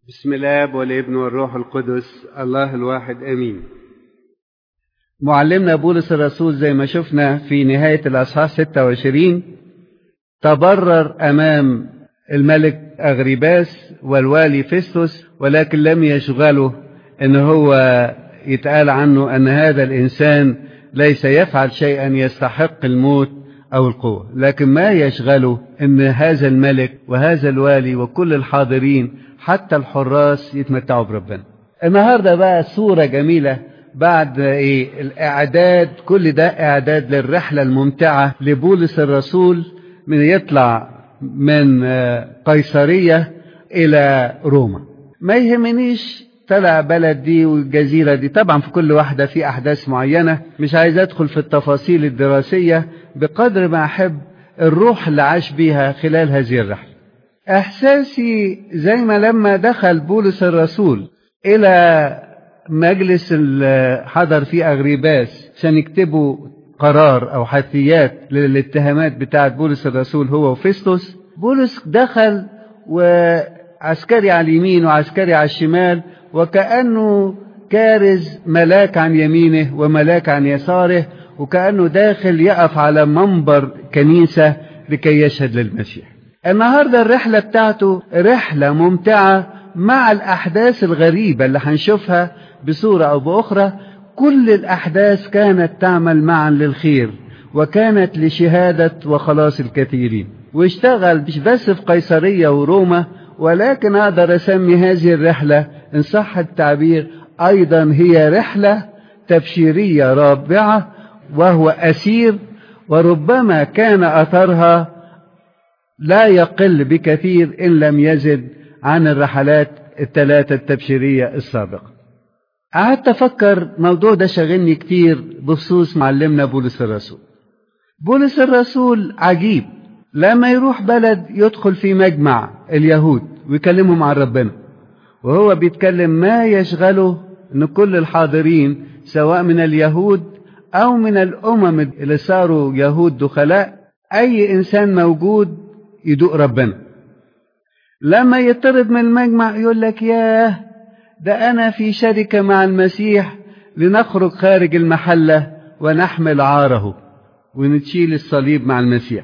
بسم الله والابن والروح القدس الله الواحد امين معلمنا بولس الرسول زي ما شفنا في نهاية الأصحاح 26 تبرر أمام الملك أغريباس والوالي فيستوس ولكن لم يشغله أن هو يتقال عنه أن هذا الإنسان ليس يفعل شيئا يستحق الموت أو القوة لكن ما يشغله أن هذا الملك وهذا الوالي وكل الحاضرين حتى الحراس يتمتعوا بربنا النهاردة بقى صورة جميلة بعد ايه الاعداد كل ده اعداد للرحلة الممتعة لبولس الرسول من يطلع من قيصرية الى روما ما يهمنيش طلع بلد دي والجزيرة دي طبعا في كل واحدة في أحداث معينة مش عايز أدخل في التفاصيل الدراسية بقدر ما أحب الروح اللي عاش بيها خلال هذه الرحلة إحساسي زي ما لما دخل بولس الرسول إلى مجلس حضر فيه أغريباس عشان يكتبوا قرار أو حثيات للاتهامات بتاعة بولس الرسول هو وفيستوس بولس دخل وعسكري على اليمين وعسكري على الشمال وكأنه كارز ملاك عن يمينه وملاك عن يساره وكأنه داخل يقف على منبر كنيسة لكي يشهد للمسيح النهاردة الرحلة بتاعته رحلة ممتعة مع الأحداث الغريبة اللي هنشوفها بصورة أو بأخرى كل الأحداث كانت تعمل معا للخير وكانت لشهادة وخلاص الكثيرين واشتغل مش بس في قيصرية وروما ولكن أقدر أسمي هذه الرحلة إن صح التعبير أيضا هي رحلة تبشيرية رابعة وهو أسير وربما كان أثرها لا يقل بكثير إن لم يزد عن الرحلات الثلاثة التبشيرية السابقة قعدت أفكر الموضوع ده شاغلني كتير بخصوص معلمنا بولس الرسول بولس الرسول عجيب لما يروح بلد يدخل في مجمع اليهود ويكلمهم عن ربنا وهو بيتكلم ما يشغله ان كل الحاضرين سواء من اليهود او من الامم اللي صاروا يهود دخلاء اي انسان موجود يدوق ربنا لما يطرد من المجمع يقول لك ياه ده انا في شركه مع المسيح لنخرج خارج المحله ونحمل عاره ونشيل الصليب مع المسيح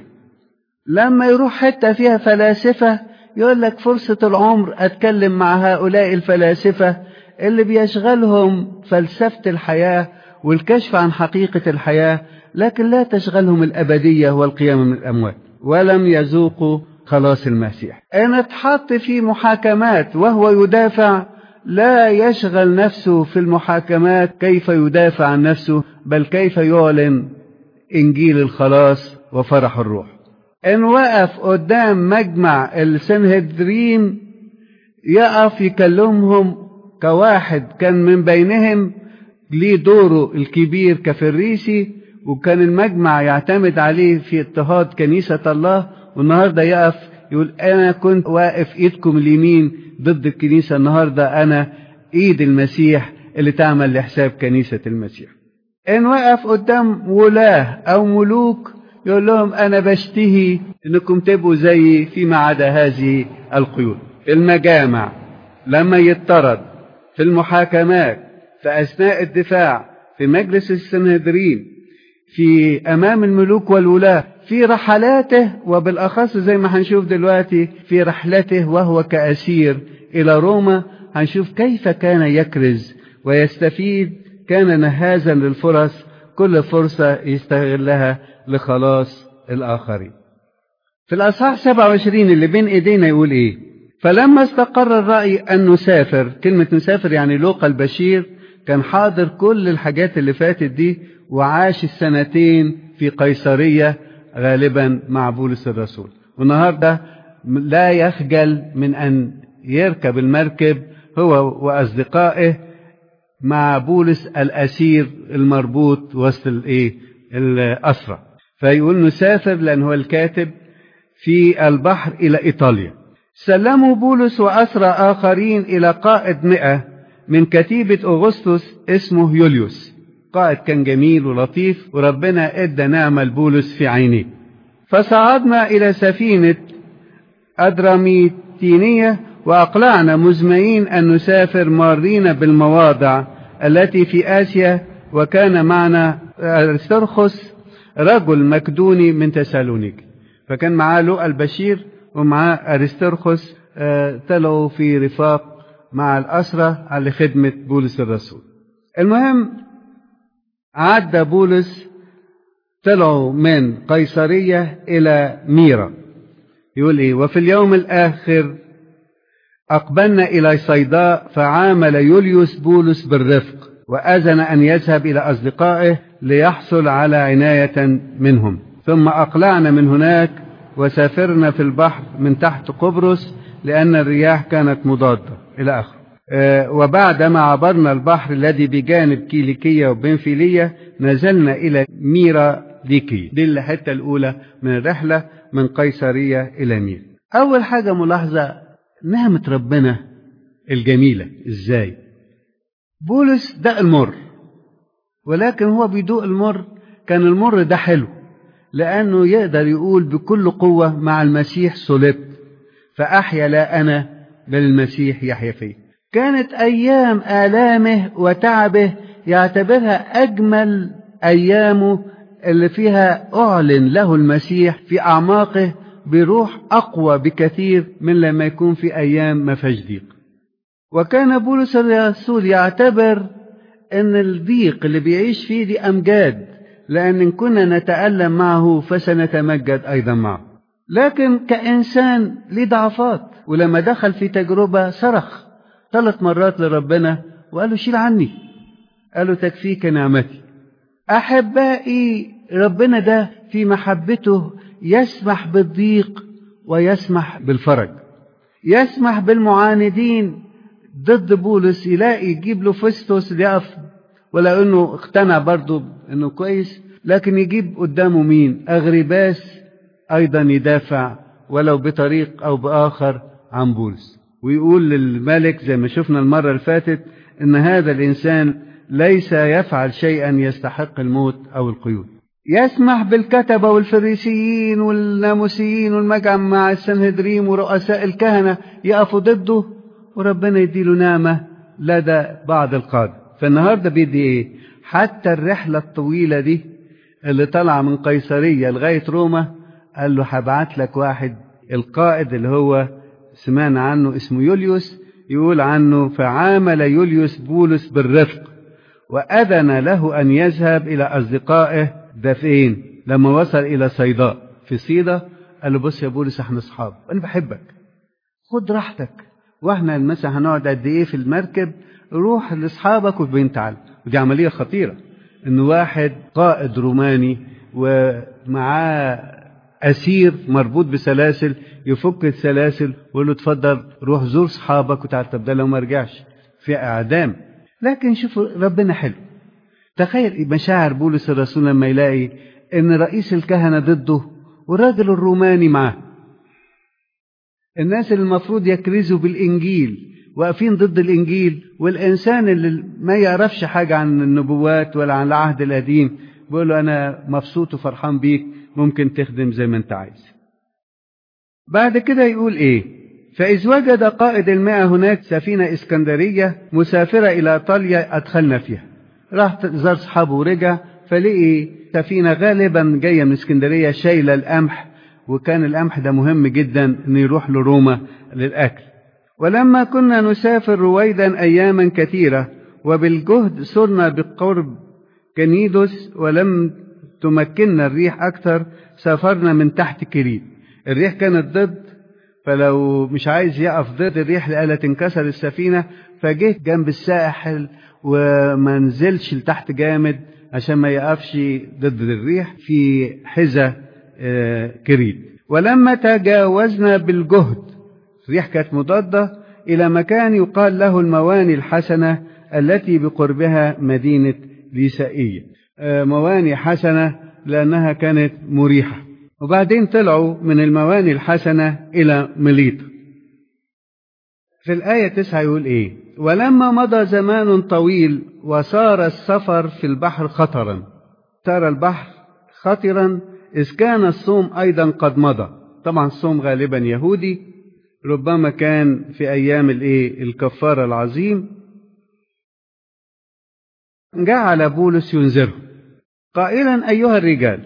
لما يروح حته فيها فلاسفه يقول لك فرصه العمر اتكلم مع هؤلاء الفلاسفه اللي بيشغلهم فلسفه الحياه والكشف عن حقيقه الحياه لكن لا تشغلهم الابديه والقيام من الاموات ولم يذوقوا خلاص المسيح ان اتحط في محاكمات وهو يدافع لا يشغل نفسه في المحاكمات كيف يدافع عن نفسه بل كيف يعلن انجيل الخلاص وفرح الروح ان وقف قدام مجمع السنهدرين يقف يكلمهم كواحد كان من بينهم ليه دوره الكبير كفريسي وكان المجمع يعتمد عليه في اضطهاد كنيسة الله والنهاردة يقف يقول أنا كنت واقف إيدكم اليمين ضد الكنيسة النهاردة أنا إيد المسيح اللي تعمل لحساب كنيسة المسيح إن وقف قدام ولاه أو ملوك يقول لهم أنا بشتهي إنكم تبقوا زيي فيما عدا هذه القيود في المجامع لما يطرد في المحاكمات في أثناء الدفاع في مجلس السنهدرين في أمام الملوك والولاة في رحلاته وبالأخص زي ما هنشوف دلوقتي في رحلته وهو كأسير إلى روما هنشوف كيف كان يكرز ويستفيد كان نهازا للفرص كل فرصة يستغلها لخلاص الآخرين في الأصحاح 27 اللي بين إيدينا يقول إيه فلما استقر الرأي أن نسافر كلمة نسافر يعني لوقا البشير كان حاضر كل الحاجات اللي فاتت دي وعاش السنتين في قيصرية غالبا مع بولس الرسول والنهاردة لا يخجل من أن يركب المركب هو وأصدقائه مع بولس الأسير المربوط وسط الإيه الأسرة فيقول نسافر لأن هو الكاتب في البحر إلى إيطاليا سلموا بولس وأسرى آخرين إلى قائد مئة من كتيبة أغسطس اسمه يوليوس قائد كان جميل ولطيف وربنا ادى نعمة لبولس في عينيه فصعدنا إلى سفينة أدراميتينية وأقلعنا مزمعين أن نسافر مارين بالمواضع التي في آسيا وكان معنا أرسترخس رجل مكدوني من تسالونيك فكان معاه لؤى البشير ومعاه أرسترخس طلعوا في رفاق مع الأسرة على خدمة بولس الرسول المهم عدى بولس طلعوا من قيصرية إلى ميرا يقول إيه وفي اليوم الآخر أقبلنا إلى صيداء فعامل يوليوس بولس بالرفق وأذن أن يذهب إلى أصدقائه ليحصل على عناية منهم ثم أقلعنا من هناك وسافرنا في البحر من تحت قبرص لأن الرياح كانت مضادة إلى آخره أه وبعدما عبرنا البحر الذي بجانب كيليكية وبنفيلية نزلنا إلى ميرا ديكي دي الحتة الأولى من الرحلة من قيصرية إلى ميرا أول حاجة ملاحظة نعمة ربنا الجميلة إزاي بولس ده المر ولكن هو بيدوق المر كان المر ده حلو لأنه يقدر يقول بكل قوة مع المسيح صلبت فأحيا لا أنا بل المسيح يحيا فيه كانت أيام آلامه وتعبه يعتبرها أجمل أيامه اللي فيها أعلن له المسيح في أعماقه بروح أقوى بكثير من لما يكون في أيام ما فيهاش ضيق وكان بولس الرسول يعتبر أن الضيق اللي بيعيش فيه دي أمجاد لأن إن كنا نتألم معه فسنتمجد أيضا معه لكن كإنسان ليه ضعفات ولما دخل في تجربة صرخ ثلاث مرات لربنا وقال له شيل عني قال له تكفيك نعمتي أحبائي ربنا ده في محبته يسمح بالضيق ويسمح بالفرج يسمح بالمعاندين ضد بولس يلاقي يجيب له فستوس يقف ولا انه اقتنع برضه انه كويس لكن يجيب قدامه مين اغرباس ايضا يدافع ولو بطريق او باخر عن بولس ويقول للملك زي ما شفنا المره اللي فاتت ان هذا الانسان ليس يفعل شيئا يستحق الموت او القيود يسمح بالكتبة والفريسيين والناموسيين والمجمع مع السنهدريم ورؤساء الكهنة يقفوا ضده وربنا يديله نعمة لدى بعض القادة فالنهاردة بيدي ايه حتى الرحلة الطويلة دي اللي طلع من قيصرية لغاية روما قال له هبعت لك واحد القائد اللي هو سمعنا عنه اسمه يوليوس يقول عنه فعامل يوليوس بولس بالرفق وأذن له أن يذهب إلى أصدقائه ده فين لما وصل إلى صيداء في صيدا قال له بص يا بولس احنا أصحاب أنا بحبك خد راحتك واحنا مثلا هنقعد قد ايه في المركب روح لاصحابك وبين تعال ودي عمليه خطيره ان واحد قائد روماني ومعاه اسير مربوط بسلاسل يفك السلاسل ويقول له اتفضل روح زور اصحابك وتعال طب ده لو ما رجعش في اعدام لكن شوفوا ربنا حلو تخيل مشاعر بولس الرسول لما يلاقي ان رئيس الكهنه ضده والراجل الروماني معاه الناس اللي المفروض يكرزوا بالإنجيل واقفين ضد الإنجيل والإنسان اللي ما يعرفش حاجة عن النبوات ولا عن العهد القديم بيقول له أنا مبسوط وفرحان بيك ممكن تخدم زي ما أنت عايز بعد كده يقول إيه فإذ وجد قائد الماء هناك سفينة إسكندرية مسافرة إلى إيطاليا أدخلنا فيها راح زار أصحابه ورجع فلقي سفينة غالبا جاية من اسكندرية شايلة القمح وكان القمح ده مهم جدا انه يروح لروما للاكل ولما كنا نسافر رويدا اياما كثيره وبالجهد صرنا بقرب كنيدوس ولم تمكننا الريح اكثر سافرنا من تحت كريت الريح كانت ضد فلو مش عايز يقف ضد الريح لألا تنكسر السفينة فجه جنب الساحل وما نزلش لتحت جامد عشان ما يقفش ضد الريح في حذا كريت ولما تجاوزنا بالجهد الريح كانت مضادة إلى مكان يقال له المواني الحسنة التي بقربها مدينة ليسائية مواني حسنة لأنها كانت مريحة وبعدين طلعوا من المواني الحسنة إلى مليط في الآية تسعة يقول إيه ولما مضى زمان طويل وصار السفر في البحر خطرا صار البحر خطرا إذ كان الصوم أيضا قد مضى طبعا الصوم غالبا يهودي ربما كان في أيام الإيه الكفارة العظيم جعل بولس ينذره قائلا أيها الرجال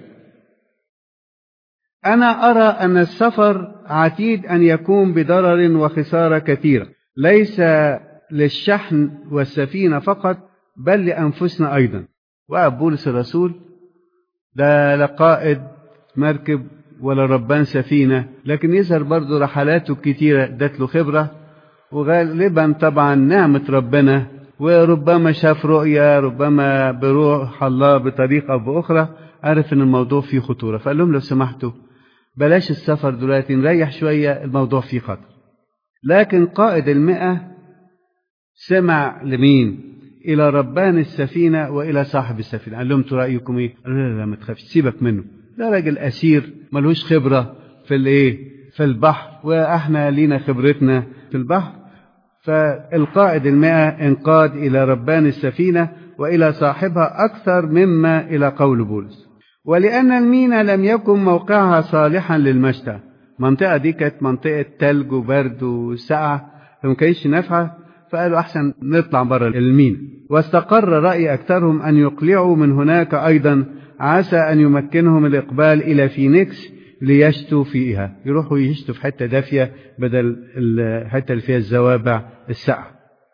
أنا أرى أن السفر عتيد أن يكون بضرر وخسارة كثيرة ليس للشحن والسفينة فقط بل لأنفسنا أيضا وقف بولس الرسول ده لا قائد مركب ولا ربان سفينة لكن يظهر برضه رحلاته الكتيرة ادت له خبرة وغالبا طبعا نعمة ربنا وربما شاف رؤية ربما بروح الله بطريقة أو بأخرى عرف إن الموضوع فيه خطورة فقال لهم لو سمحتوا بلاش السفر دلوقتي نريح شوية الموضوع فيه خطر لكن قائد المئة سمع لمين إلى ربان السفينة وإلى صاحب السفينة قال لهم رأيكم إيه قالوا لا لا ما تخافش سيبك منه ده راجل أسير ملوش خبرة في الإيه في البحر وإحنا لينا خبرتنا في البحر فالقائد المئة انقاد إلى ربان السفينة وإلى صاحبها أكثر مما إلى قول بولس ولأن المينا لم يكن موقعها صالحا للمشتى المنطقة دي كانت منطقة تلج وبرد وسقعة فما كانتش نافعة فقالوا أحسن نطلع بره المينا واستقر رأي أكثرهم أن يقلعوا من هناك أيضا عسى أن يمكنهم الإقبال إلى فينيكس ليشتوا فيها يروحوا يشتوا في حتة دافية بدل الحتة اللي فيها الزوابع السقعة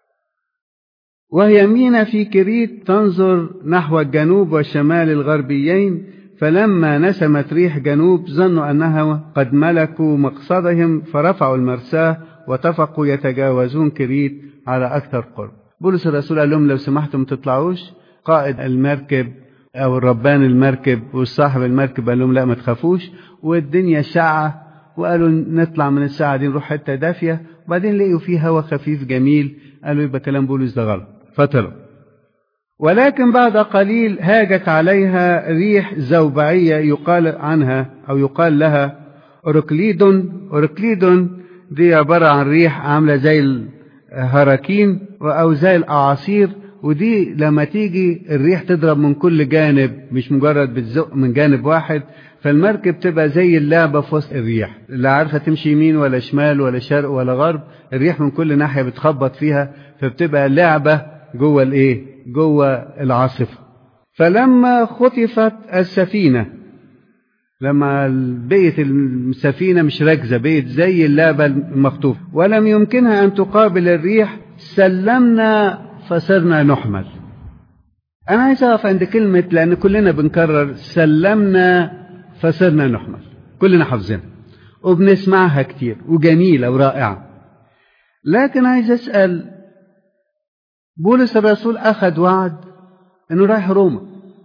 وهي مينا في كريت تنظر نحو الجنوب والشمال الغربيين فلما نسمت ريح جنوب ظنوا أنها قد ملكوا مقصدهم فرفعوا المرساة واتفقوا يتجاوزون كريت على أكثر قرب بولس الرسول قال لهم لو سمحتم تطلعوش قائد المركب أو الربان المركب والصاحب المركب قال لهم لا ما تخافوش والدنيا ساعة وقالوا نطلع من الساعة دي نروح حتة دافية وبعدين لقوا فيه هواء خفيف جميل قالوا يبقى كلام بولس ده غلط فطلعوا ولكن بعد قليل هاجت عليها ريح زوبعية يقال عنها أو يقال لها أوركليدون أوركليدون دي عبارة عن ريح عاملة زي الهراكين أو زي الأعاصير ودي لما تيجي الريح تضرب من كل جانب مش مجرد بتزق من جانب واحد فالمركب تبقى زي اللعبة في وسط الريح لا عارفة تمشي يمين ولا شمال ولا شرق ولا غرب الريح من كل ناحية بتخبط فيها فبتبقى لعبة جوه الايه جوه العاصفة فلما خطفت السفينة لما بقيت السفينة مش راكزة بقيت زي اللعبة المخطوفة ولم يمكنها أن تقابل الريح سلمنا فصرنا نحمل أنا عايز أقف عند كلمة لأن كلنا بنكرر سلمنا فصرنا نحمل كلنا حافظينها وبنسمعها كتير وجميلة ورائعة لكن عايز أسأل بولس الرسول أخذ وعد إنه رايح روما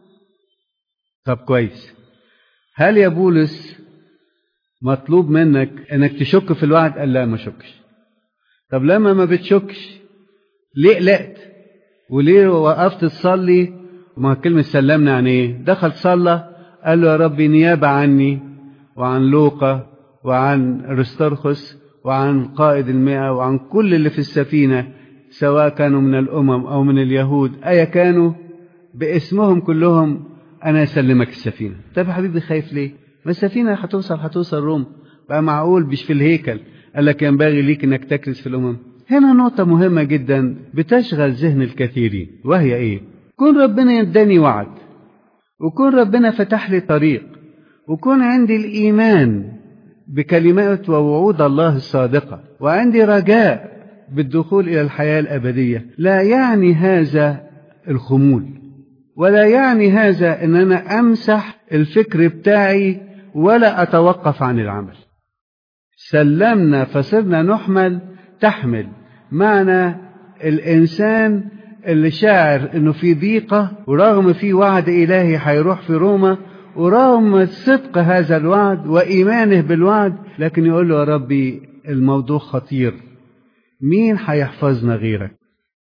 طب كويس هل يا بولس مطلوب منك إنك تشك في الوعد قال لا ما شكش طب لما ما بتشكش ليه قلقت وليه وقفت تصلي ما كلمة سلمنا يعني ايه دخل صلى قال له يا ربي نيابة عني وعن لوقا وعن رسترخس وعن قائد المئة وعن كل اللي في السفينة سواء كانوا من الأمم أو من اليهود أيا كانوا باسمهم كلهم أنا أسلمك السفينة طب يا حبيبي خايف ليه ما السفينة هتوصل هتوصل روم بقى معقول مش في الهيكل قال لك ينبغي ليك انك تكرس في الامم هنا نقطة مهمة جدا بتشغل ذهن الكثيرين وهي ايه كون ربنا يداني وعد وكون ربنا فتح لي طريق وكون عندي الإيمان بكلمات ووعود الله الصادقة وعندي رجاء بالدخول إلى الحياة الأبدية لا يعني هذا الخمول ولا يعني هذا أن أنا أمسح الفكر بتاعي ولا أتوقف عن العمل سلمنا فصرنا نحمل تحمل معنى الإنسان اللي شاعر انه في ضيقة ورغم في وعد إلهي هيروح في روما ورغم صدق هذا الوعد وإيمانه بالوعد لكن يقول له يا ربي الموضوع خطير مين هيحفظنا غيرك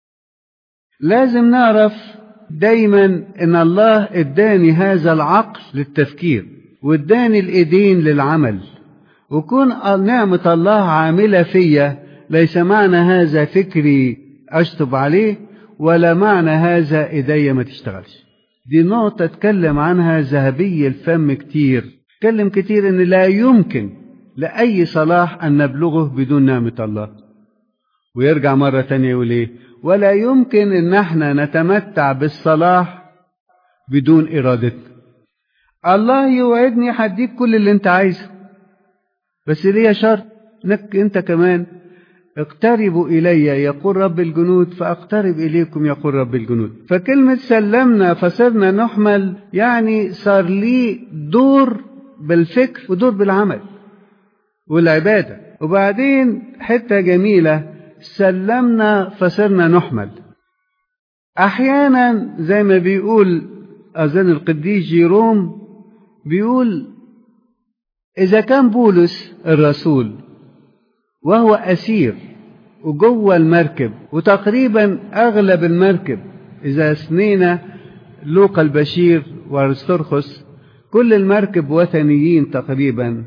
لازم نعرف دايما ان الله اداني هذا العقل للتفكير واداني الايدين للعمل وكون نعمة الله عاملة فيا ليس معنى هذا فكري أشطب عليه ولا معنى هذا إيديا ما تشتغلش دي نقطة اتكلم عنها ذهبي الفم كتير اتكلم كتير ان لا يمكن لأي صلاح أن نبلغه بدون نعمة الله ويرجع مرة تانية يقول إيه ولا يمكن أن احنا نتمتع بالصلاح بدون إرادتنا الله يوعدني هديك كل اللي انت عايزه بس ليه شرط انك انت كمان اقتربوا إلي يقول رب الجنود فأقترب إليكم يقول رب الجنود فكلمة سلمنا فصرنا نحمل يعني صار لي دور بالفكر ودور بالعمل والعبادة وبعدين حتة جميلة سلمنا فصرنا نحمل أحيانا زي ما بيقول أظن القديس جيروم بيقول إذا كان بولس الرسول وهو أسير وجوه المركب وتقريبا أغلب المركب إذا سنينا لوقا البشير وارسترخس كل المركب وثنيين تقريبا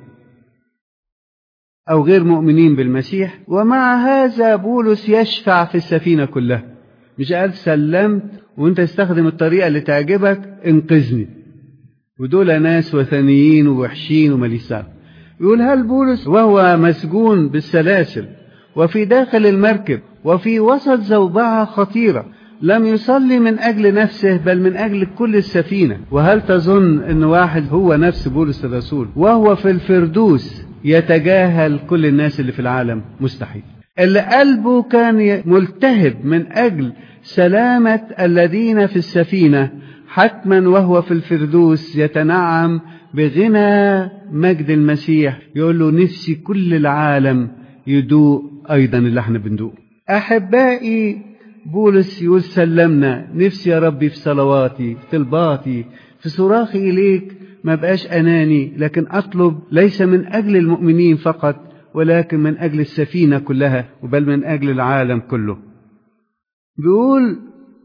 أو غير مؤمنين بالمسيح ومع هذا بولس يشفع في السفينة كلها مش قال سلمت وانت استخدم الطريقة اللي تعجبك انقذني ودول ناس وثنيين ووحشين ومليسان يقول هل بولس وهو مسجون بالسلاسل وفي داخل المركب وفي وسط زوبعة خطيرة لم يصلي من أجل نفسه بل من أجل كل السفينة وهل تظن أن واحد هو نفس بولس الرسول وهو في الفردوس يتجاهل كل الناس اللي في العالم مستحيل اللي قلبه كان ملتهب من أجل سلامة الذين في السفينة حتما وهو في الفردوس يتنعم بغنى مجد المسيح يقول له نفسي كل العالم يدوق أيضا اللي احنا بندوق أحبائي بولس يقول سلمنا نفسي يا ربي في صلواتي في طلباتي في صراخي إليك ما بقاش أناني لكن أطلب ليس من أجل المؤمنين فقط ولكن من أجل السفينة كلها بل من أجل العالم كله بيقول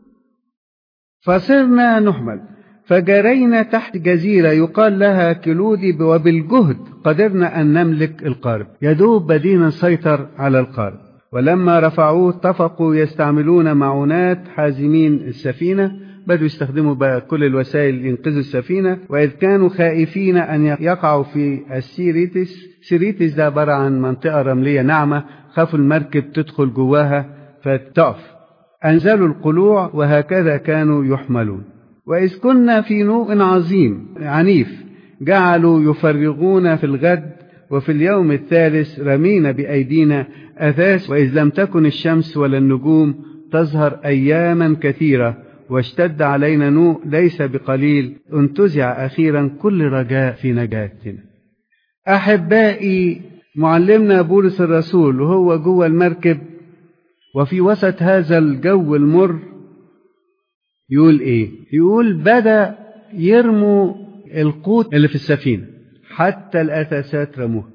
فصرنا نحمل فجرينا تحت جزيرة يقال لها كلودي وبالجهد قدرنا أن نملك القارب يدوب بدينا نسيطر على القارب ولما رفعوه اتفقوا يستعملون معونات حازمين السفينة بدوا يستخدموا بقى كل الوسائل ينقذوا السفينة وإذ كانوا خائفين أن يقعوا في السيريتس سيريتس ده عبارة عن منطقة رملية ناعمة خافوا المركب تدخل جواها فتقف أنزلوا القلوع وهكذا كانوا يحملون وإذ كنا في نوء عظيم عنيف جعلوا يفرغون في الغد وفي اليوم الثالث رمينا بأيدينا أثاث وإذ لم تكن الشمس ولا النجوم تظهر أياما كثيرة واشتد علينا نوء ليس بقليل انتزع أخيرا كل رجاء في نجاتنا أحبائي معلمنا بولس الرسول وهو جوه المركب وفي وسط هذا الجو المر يقول ايه يقول بدا يرموا القوت اللي في السفينه حتى الاثاثات رموها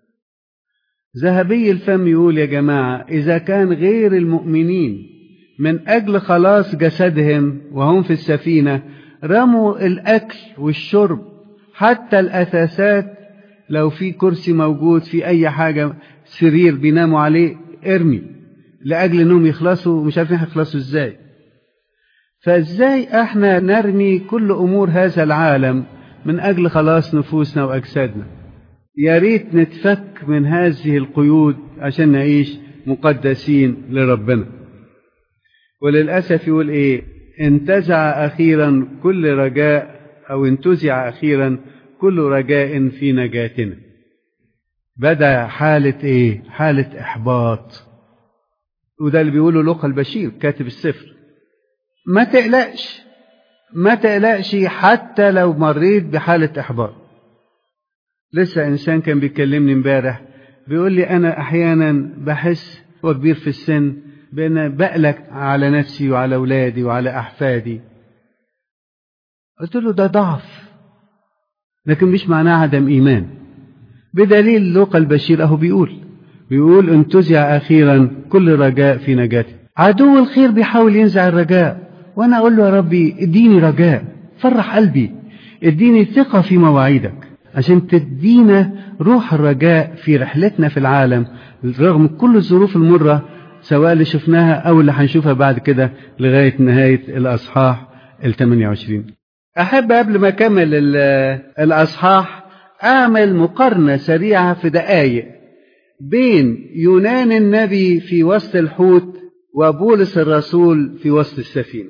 ذهبي الفم يقول يا جماعه اذا كان غير المؤمنين من اجل خلاص جسدهم وهم في السفينه رموا الاكل والشرب حتى الاثاثات لو في كرسي موجود في اي حاجه سرير بيناموا عليه ارمي لاجل انهم يخلصوا مش عارفين هيخلصوا ازاي فازاي احنا نرمي كل امور هذا العالم من اجل خلاص نفوسنا واجسادنا يا ريت نتفك من هذه القيود عشان نعيش مقدسين لربنا وللاسف يقول ايه انتزع اخيرا كل رجاء او انتزع اخيرا كل رجاء في نجاتنا بدا حاله ايه حاله احباط وده اللي بيقوله لوقا البشير كاتب السفر ما تقلقش ما تقلقش حتى لو مريت بحالة إحباط لسه إنسان كان بيكلمني امبارح بيقول لي أنا أحيانا بحس هو كبير في السن بأن بقلق على نفسي وعلى أولادي وعلى أحفادي قلت له ده ضعف لكن مش معناه عدم إيمان بدليل لوقا البشير أهو بيقول بيقول انتزع أخيرا كل رجاء في نجاتي عدو الخير بيحاول ينزع الرجاء وانا اقول له يا ربي اديني رجاء فرح قلبي اديني ثقة في مواعيدك عشان تدينا روح الرجاء في رحلتنا في العالم رغم كل الظروف المرة سواء اللي شفناها او اللي هنشوفها بعد كده لغاية نهاية الاصحاح ال 28 احب قبل ما اكمل الاصحاح أعمل مقارنة سريعة في دقايق بين يونان النبي في وسط الحوت وبولس الرسول في وسط السفينة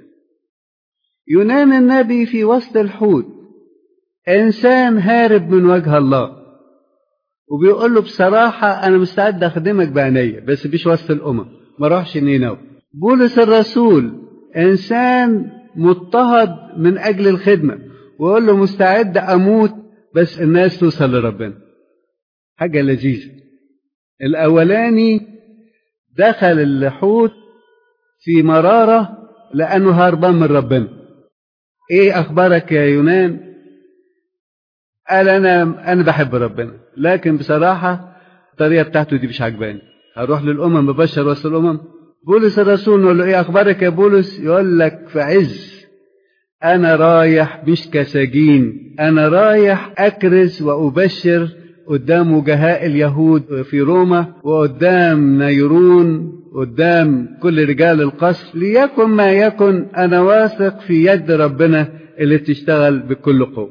يونان النبي في وسط الحوت إنسان هارب من وجه الله وبيقول له بصراحة أنا مستعد أخدمك بعينيا بس مش وسط الأمم ما أروحش نينوى بولس الرسول إنسان مضطهد من أجل الخدمة ويقول له مستعد أموت بس الناس توصل لربنا حاجة لذيذة الأولاني دخل الحوت في مرارة لأنه هربان من ربنا إيه أخبارك يا يونان قال أنا أنا بحب ربنا لكن بصراحة الطريقة بتاعته دي مش عجباني هروح للأمم مبشر وسط الأمم بولس الرسول نقول له إيه أخبارك يا بولس يقول لك في عز أنا رايح مش كسجين أنا رايح أكرز وأبشر قدام وجهاء اليهود في روما وقدام نيرون قدام كل رجال القصر ليكن ما يكن أنا واثق في يد ربنا اللي بتشتغل بكل قوة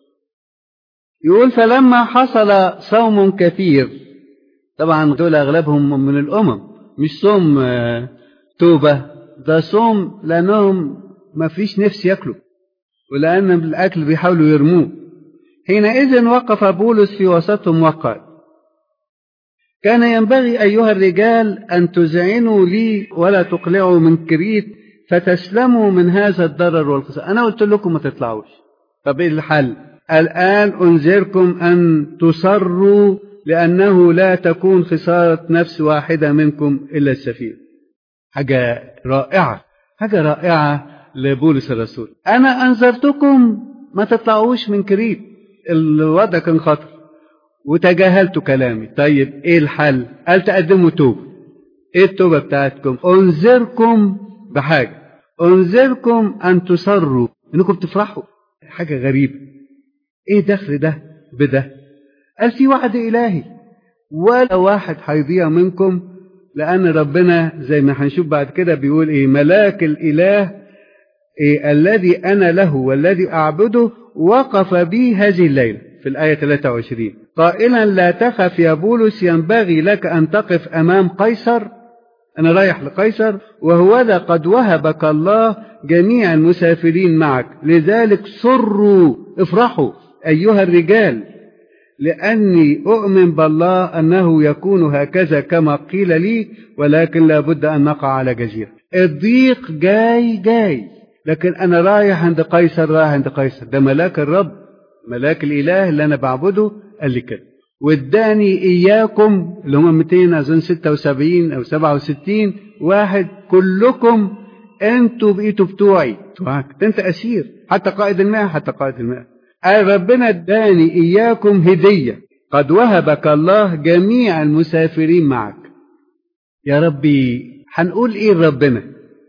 يقول فلما حصل صوم كثير طبعا دول أغلبهم من الأمم مش صوم توبة ده صوم لأنهم ما فيش نفس يأكلوا ولأن الأكل بيحاولوا يرموه حينئذ وقف بولس في وسطهم وقال كان ينبغي أيها الرجال أن تزعنوا لي ولا تقلعوا من كريت فتسلموا من هذا الضرر والخسارة أنا قلت لكم ما تطلعوش طب إيه الحل الآن أنذركم أن تصروا لأنه لا تكون خسارة نفس واحدة منكم إلا السفينة حاجة رائعة حاجة رائعة لبولس الرسول أنا أنذرتكم ما تطلعوش من كريت الوضع كان خطر وتجاهلت كلامي طيب ايه الحل قال تقدموا توبة ايه التوبة بتاعتكم انذركم بحاجة انذركم ان تصروا انكم تفرحوا حاجة غريبة ايه دخل ده بده قال في وعد الهي ولا واحد هيضيع منكم لان ربنا زي ما هنشوف بعد كده بيقول ايه ملاك الاله إيه الذي انا له والذي اعبده وقف بي هذه الليله في الآية 23 قائلا لا تخف يا بولس ينبغي لك أن تقف أمام قيصر أنا رايح لقيصر وهوذا قد وهبك الله جميع المسافرين معك لذلك سروا افرحوا أيها الرجال لأني أؤمن بالله أنه يكون هكذا كما قيل لي ولكن لا بد أن نقع على جزيرة الضيق جاي جاي لكن أنا رايح عند قيصر رايح عند قيصر ده ملاك الرب ملاك الإله اللي أنا بعبده قال لي كده واداني إياكم اللي هم 200 أظن 76 أو 67 واحد كلكم أنتوا بقيتوا بتوعي بتوعك أنت أسير حتى قائد الماء حتى قائد الماء قال ربنا اداني إياكم هدية قد وهبك الله جميع المسافرين معك يا ربي هنقول إيه لربنا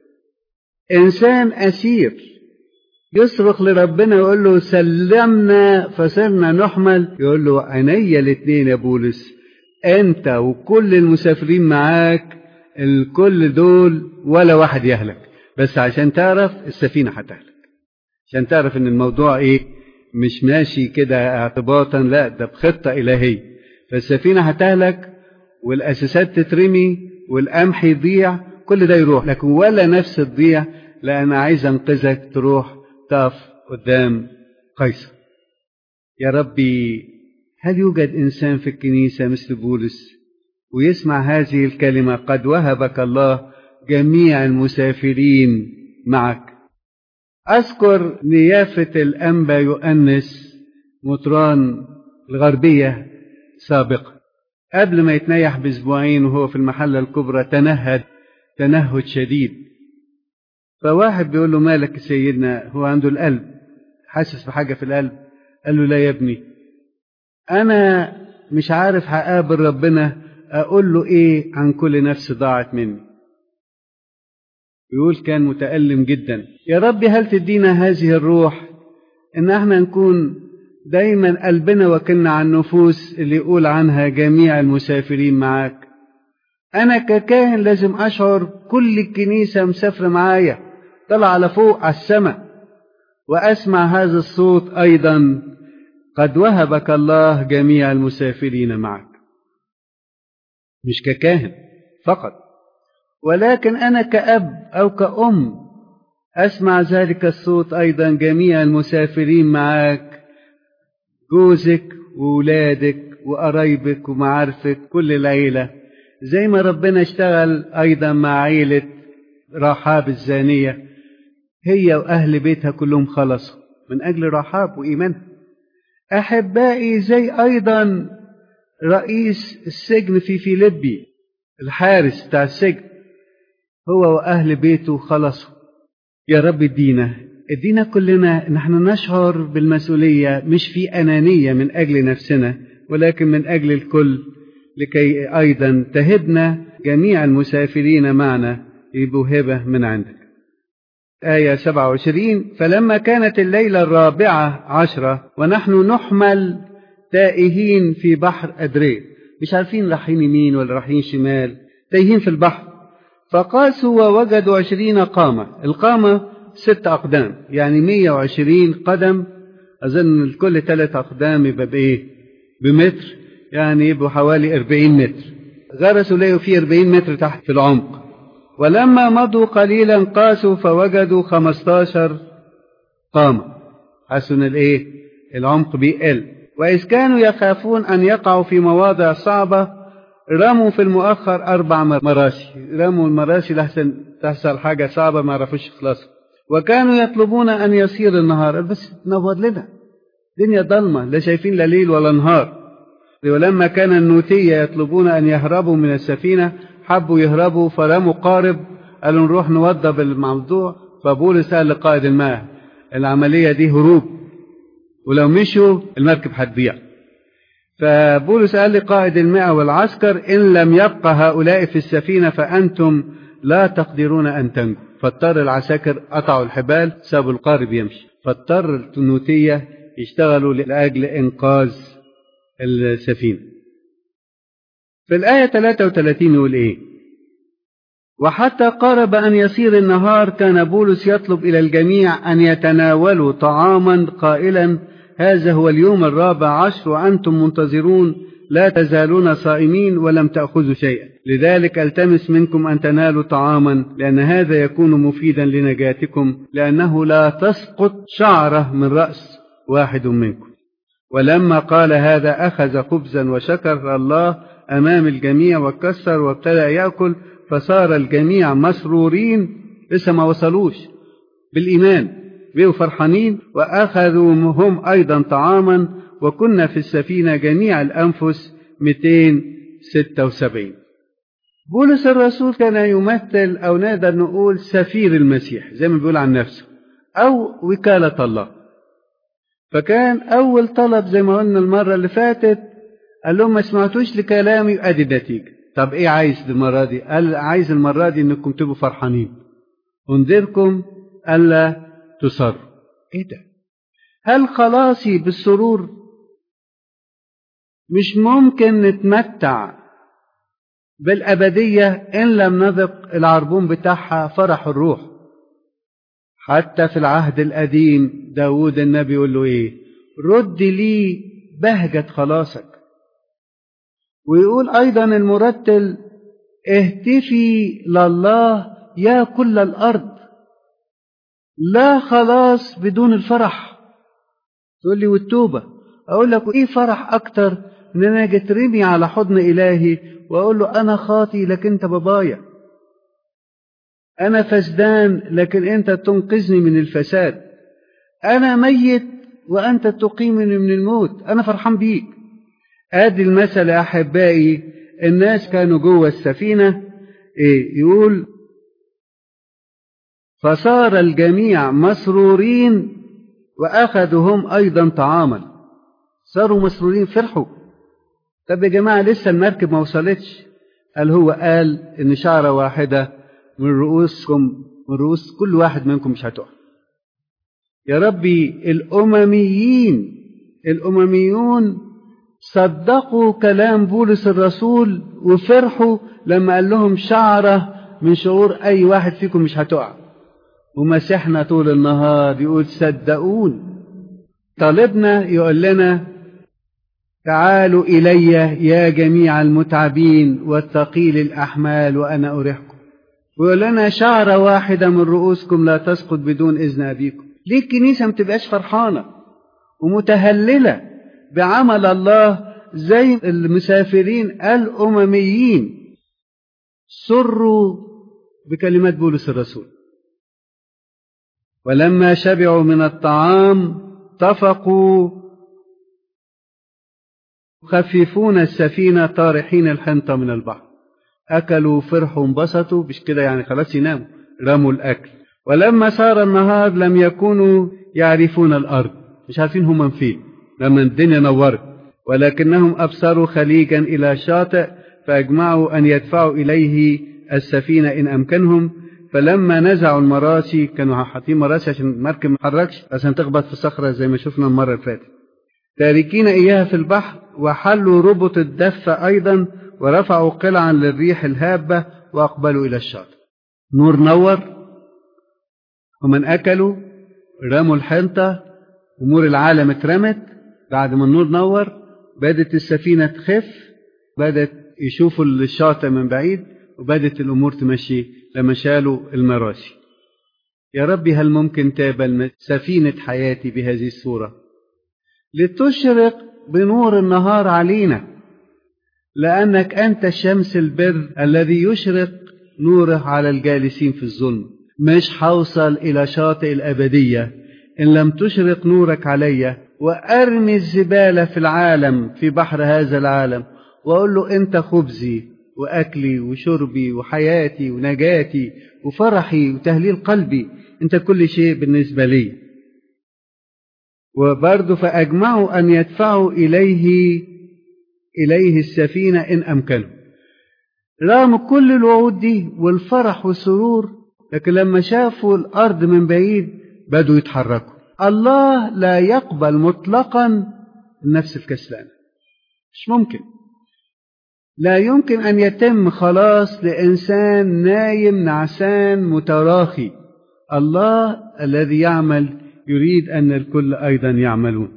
إنسان أسير يصرخ لربنا يقول له سلمنا فصرنا نحمل يقول له عينيا الاثنين يا بولس انت وكل المسافرين معاك الكل دول ولا واحد يهلك بس عشان تعرف السفينة هتهلك عشان تعرف ان الموضوع ايه مش ماشي كده اعتباطا لا ده بخطة الهية فالسفينة هتهلك والاساسات تترمي والقمح يضيع كل ده يروح لكن ولا نفس تضيع لأن عايز أنقذك تروح تقف قدام قيصر يا ربي هل يوجد إنسان في الكنيسة مثل بولس ويسمع هذه الكلمة قد وهبك الله جميع المسافرين معك أذكر نيافة الأنبا يؤنس مطران الغربية سابقا قبل ما يتنيح بأسبوعين وهو في المحلة الكبرى تنهد تنهد شديد فواحد بيقول له مالك يا سيدنا هو عنده القلب حاسس بحاجة في القلب قال له لا يا ابني أنا مش عارف هقابل ربنا أقول له إيه عن كل نفس ضاعت مني يقول كان متألم جدا يا رب هل تدينا هذه الروح إن احنا نكون دايما قلبنا وكلنا عن النفوس اللي يقول عنها جميع المسافرين معاك أنا ككاهن لازم أشعر كل الكنيسة مسافرة معايا طلع على فوق على السماء وأسمع هذا الصوت أيضا قد وهبك الله جميع المسافرين معك مش ككاهن فقط ولكن أنا كأب أو كأم أسمع ذلك الصوت أيضا جميع المسافرين معك جوزك وولادك وقرايبك ومعارفك كل العيلة زي ما ربنا اشتغل أيضا مع عيلة رحاب الزانية هي وأهل بيتها كلهم خلصوا من أجل رحاب وإيمانها أحبائي زي أيضا رئيس السجن في فيليبي الحارس بتاع السجن هو وأهل بيته خلصوا يا رب ادينا ادينا كلنا نحن نشعر بالمسؤولية مش في أنانية من أجل نفسنا ولكن من أجل الكل لكي أيضا تهبنا جميع المسافرين معنا بهبة من عندك آية 27 فلما كانت الليلة الرابعة عشرة ونحن نحمل تائهين في بحر أدريه مش عارفين رايحين يمين ولا رايحين شمال تايهين في البحر فقاسوا ووجدوا عشرين قامة القامة ست أقدام يعني مية وعشرين قدم أظن الكل ثلاث أقدام يبقى بإيه بمتر يعني يبقوا حوالي أربعين متر غرسوا لقوا فيه أربعين متر تحت في العمق ولما مضوا قليلا قاسوا فوجدوا خمستاشر قامة حسوا ان الايه العمق بيقل وإذ كانوا يخافون أن يقعوا في مواضع صعبة رموا في المؤخر أربع مراسي رموا المراسي لحسن تحصل حاجة صعبة ما عرفوش يخلصوا وكانوا يطلبون أن يصير النهار بس نور لنا دنيا ضلمة لا شايفين لا ليل ولا نهار ولما كان النوتية يطلبون أن يهربوا من السفينة حبوا يهربوا فرموا قارب قالوا نروح نوضب الموضوع فبولس قال لقائد الماء العملية دي هروب ولو مشوا المركب هتضيع فبولس قال لقائد الماء والعسكر إن لم يبقى هؤلاء في السفينة فأنتم لا تقدرون أن تنجوا فاضطر العساكر قطعوا الحبال سابوا القارب يمشي فاضطر التنوتية يشتغلوا لأجل إنقاذ السفينة في الآية 33 يقول إيه وحتى قارب أن يصير النهار كان بولس يطلب إلى الجميع أن يتناولوا طعاما قائلا هذا هو اليوم الرابع عشر وأنتم منتظرون لا تزالون صائمين ولم تأخذوا شيئا لذلك التمس منكم أن تنالوا طعاما لأن هذا يكون مفيدا لنجاتكم لأنه لا تسقط شعرة من رأس واحد منكم ولما قال هذا أخذ خبزا وشكر الله أمام الجميع وكسر وابتدأ يأكل فصار الجميع مسرورين لسه ما وصلوش بالإيمان بقوا فرحانين وأخذوا هم أيضا طعاما وكنا في السفينة جميع الأنفس 276 بولس الرسول كان يمثل أو نقدر نقول سفير المسيح زي ما بيقول عن نفسه أو وكالة الله فكان أول طلب زي ما قلنا المرة اللي فاتت قال لهم ما سمعتوش لكلامي ادي النتيجه طب ايه عايز المره دي قال عايز المره دي انكم تبقوا فرحانين انذركم الا تصروا ايه ده هل خلاصي بالسرور مش ممكن نتمتع بالأبدية إن لم نذق العربون بتاعها فرح الروح حتى في العهد القديم داود النبي يقول له إيه رد لي بهجة خلاصك ويقول أيضا المرتل اهتفي لله يا كل الأرض لا خلاص بدون الفرح تقول لي والتوبة أقول لك إيه فرح أكتر إن أنا جيت رمي على حضن إلهي وأقول له أنا خاطي لكن أنت بابايا أنا فسدان لكن أنت تنقذني من الفساد أنا ميت وأنت تقيمني من الموت أنا فرحان بيك ادي المثل يا احبائي الناس كانوا جوه السفينه إيه يقول فصار الجميع مسرورين واخذوا هم ايضا طعاما صاروا مسرورين فرحوا طب يا جماعه لسه المركب ما وصلتش قال هو قال ان شعره واحده من رؤوسكم من رؤوس كل واحد منكم مش هتقع يا ربي الامميين الامميون صدقوا كلام بولس الرسول وفرحوا لما قال لهم شعرة من شعور أي واحد فيكم مش هتقع ومسحنا طول النهار يقول صدقون طالبنا يقول لنا تعالوا إلي يا جميع المتعبين والثقيل الأحمال وأنا أريحكم ويقول لنا شعرة واحدة من رؤوسكم لا تسقط بدون إذن أبيكم ليه الكنيسة ما تبقاش فرحانة ومتهللة بعمل الله زي المسافرين الأمميين سروا بكلمات بولس الرسول ولما شبعوا من الطعام اتفقوا خففون السفينة طارحين الحنطة من البحر أكلوا فرحوا انبسطوا مش كده يعني خلاص يناموا رموا الأكل ولما صار النهار لم يكونوا يعرفون الأرض مش عارفين هم فين لما الدنيا نورت ولكنهم أبصروا خليجا إلى شاطئ فأجمعوا أن يدفعوا إليه السفينة إن أمكنهم فلما نزعوا المراسي كانوا حاطين مراسي عشان المركب ما تتحركش عشان تخبط في صخرة زي ما شفنا المرة اللي فاتت تاركين إياها في البحر وحلوا ربط الدفة أيضا ورفعوا قلعا للريح الهابة وأقبلوا إلى الشاطئ نور نور ومن أكلوا رموا الحنطة أمور العالم اترمت بعد ما النور نور بدت السفينة تخف بدت يشوفوا الشاطئ من بعيد وبدت الأمور تمشي لما شالوا المراسي يا ربي هل ممكن تقبل سفينة حياتي بهذه الصورة لتشرق بنور النهار علينا لأنك أنت الشمس البر الذي يشرق نوره على الجالسين في الظلم مش هوصل إلى شاطئ الأبدية إن لم تشرق نورك علي وأرمي الزبالة في العالم في بحر هذا العالم وأقول له أنت خبزي وأكلي وشربي وحياتي ونجاتي وفرحي وتهليل قلبي أنت كل شيء بالنسبة لي وبرضه فأجمعوا أن يدفعوا إليه إليه السفينة إن أمكنوا رغم كل الوعود دي والفرح والسرور لكن لما شافوا الأرض من بعيد بدوا يتحركوا الله لا يقبل مطلقا النفس الكسلانة مش ممكن لا يمكن أن يتم خلاص لإنسان نايم نعسان متراخي الله الذي يعمل يريد أن الكل أيضا يعملون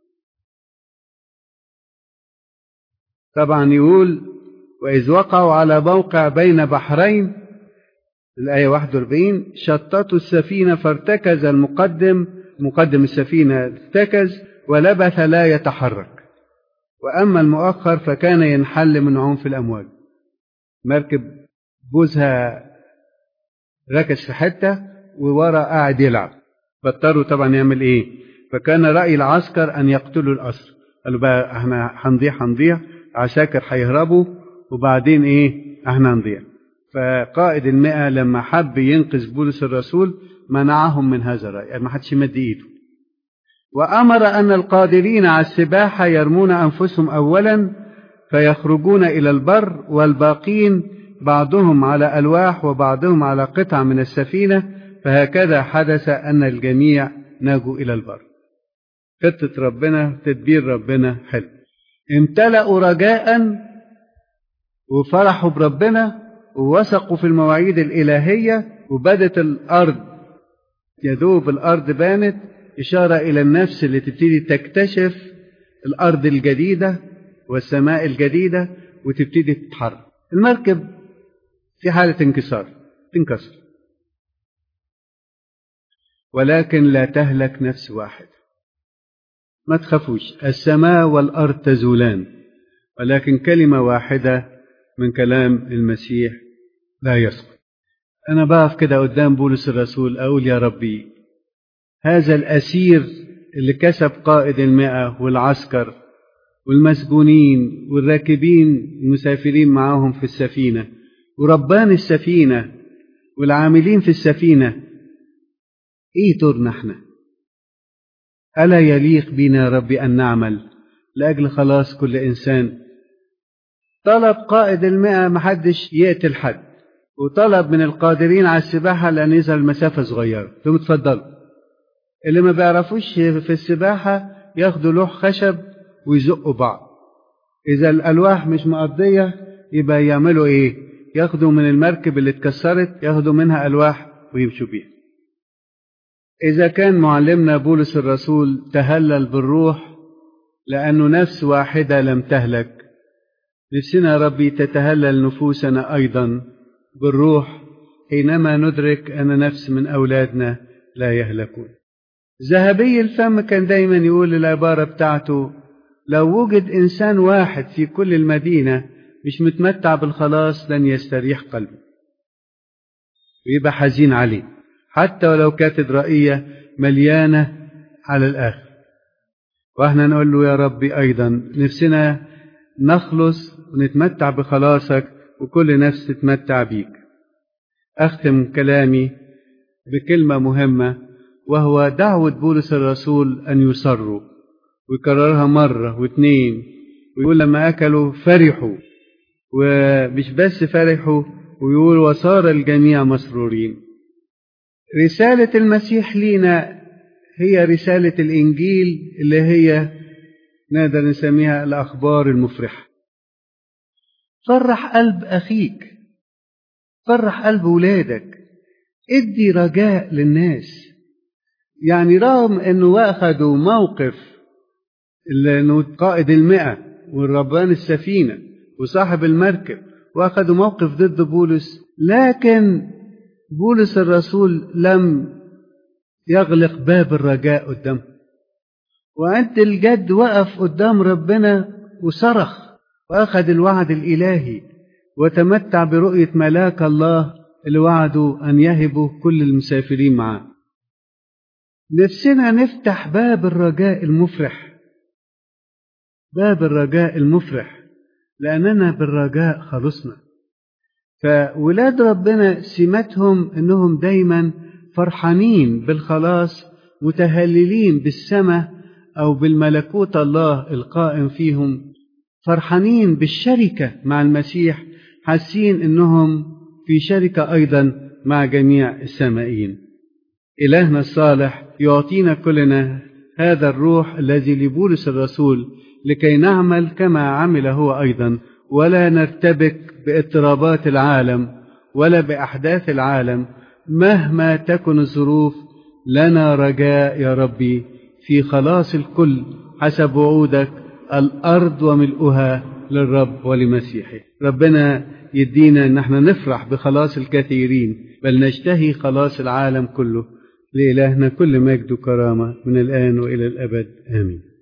طبعا يقول وإذ وقعوا على موقع بين بحرين الآية 41 شططوا السفينة فارتكز المقدم مقدم السفينة ارتكز ولبث لا يتحرك وأما المؤخر فكان ينحل من عنف الأمواج مركب بوزها ركز في حتة وورا قاعد يلعب فاضطروا طبعا يعمل ايه فكان رأي العسكر أن يقتلوا الأسر قالوا بقى احنا هنضيع هنضيع عساكر هيهربوا وبعدين ايه احنا هنضيع فقائد المئة لما حب ينقذ بولس الرسول منعهم من هذا الرأي يعني ما حدش يمد ايده وأمر أن القادرين على السباحة يرمون أنفسهم أولا فيخرجون إلى البر والباقين بعضهم على ألواح وبعضهم على قطع من السفينة فهكذا حدث أن الجميع نجوا إلى البر خطة ربنا تدبير ربنا حلو امتلأوا رجاء وفرحوا بربنا ووثقوا في المواعيد الإلهية وبدت الأرض يدوب الأرض بانت إشارة إلى النفس اللي تبتدي تكتشف الأرض الجديدة والسماء الجديدة وتبتدي تتحرك المركب في حالة انكسار تنكسر ولكن لا تهلك نفس واحد ما تخافوش السماء والأرض تزولان ولكن كلمة واحدة من كلام المسيح لا يسقط أنا بقف كده قدام بولس الرسول أقول يا ربي هذا الأسير اللي كسب قائد المئة والعسكر والمسجونين والراكبين المسافرين معاهم في السفينة وربان السفينة والعاملين في السفينة ايه دورنا احنا ألا يليق بنا ربي أن نعمل لأجل خلاص كل إنسان طلب قائد المئة محدش يقتل حد وطلب من القادرين على السباحة لأن يظهر المسافة صغيرة ثم تفضلوا اللي ما بيعرفوش في السباحة ياخدوا لوح خشب ويزقوا بعض إذا الألواح مش مقضية يبقى يعملوا إيه ياخدوا من المركب اللي اتكسرت ياخدوا منها ألواح ويمشوا بيها إذا كان معلمنا بولس الرسول تهلل بالروح لأنه نفس واحدة لم تهلك نفسنا يا ربي تتهلل نفوسنا أيضا بالروح حينما ندرك أن نفس من أولادنا لا يهلكون ذهبي الفم كان دايما يقول العبارة بتاعته لو وجد إنسان واحد في كل المدينة مش متمتع بالخلاص لن يستريح قلبه ويبقى حزين عليه حتى ولو كانت الرأية مليانة على الآخر واحنا نقول له يا ربي أيضا نفسنا نخلص ونتمتع بخلاصك وكل نفس تتمتع بيك أختم كلامي بكلمة مهمة وهو دعوة بولس الرسول أن يصروا ويكررها مرة واثنين ويقول لما أكلوا فرحوا ومش بس فرحوا ويقول وصار الجميع مسرورين رسالة المسيح لينا هي رسالة الإنجيل اللي هي نقدر نسميها الأخبار المفرحة فرح قلب أخيك فرح قلب ولادك ادي رجاء للناس يعني رغم انه اخذوا موقف انه قائد المئة والربان السفينة وصاحب المركب واخذوا موقف ضد بولس لكن بولس الرسول لم يغلق باب الرجاء قدامه وأنت الجد وقف قدام ربنا وصرخ وأخذ الوعد الإلهي وتمتع برؤية ملاك الله اللي وعدوا أن يهبوا كل المسافرين معاه نفسنا نفتح باب الرجاء المفرح باب الرجاء المفرح لأننا بالرجاء خلصنا فولاد ربنا سمتهم انهم دايما فرحانين بالخلاص متهللين بالسماء او بالملكوت الله القائم فيهم فرحانين بالشركه مع المسيح حاسين انهم في شركه ايضا مع جميع السمائيين الهنا الصالح يعطينا كلنا هذا الروح الذي لبولس الرسول لكي نعمل كما عمل هو ايضا ولا نرتبك باضطرابات العالم ولا باحداث العالم مهما تكن الظروف لنا رجاء يا ربي في خلاص الكل حسب وعودك الارض وملؤها للرب ولمسيحه ربنا يدينا ان احنا نفرح بخلاص الكثيرين بل نشتهي خلاص العالم كله لإلهنا كل مجد وكرامة من الآن وإلى الأبد آمين